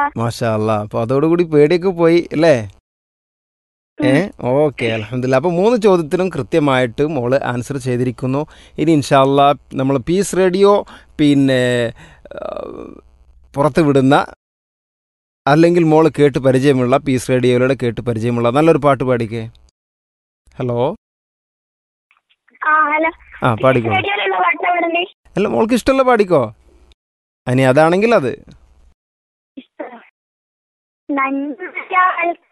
മാഷാ അല്ലാ അപ്പൊ അതോടുകൂടി പേടിയൊക്കെ പോയി അല്ലേ ഏ ഓക്കെ അലഹമില്ല അപ്പൊ മൂന്ന് ചോദ്യത്തിനും കൃത്യമായിട്ട് മോള് ആൻസർ ചെയ്തിരിക്കുന്നു ഇനി ഇൻഷാല്ല നമ്മൾ പീസ് റേഡിയോ പിന്നെ ആ, പുറത്ത് വിടുന്ന അല്ലെങ്കിൽ മോള് കേട്ട് പരിചയമുള്ള പീസ് റേഡിയോയിലൂടെ കേട്ട് പരിചയമുള്ള നല്ലൊരു പാട്ട് പാടിക്കേ ഹലോ ആ ഹലോ ആ പാടിക്കോ റേഡിയോയിലുള്ള പാട്ട് പാടണ്ടേ അല്ല മോൾക്ക് ഇഷ്ടമുള്ള പാടിക്കോ അനി അതാണെങ്കിൽ അത് നന്മ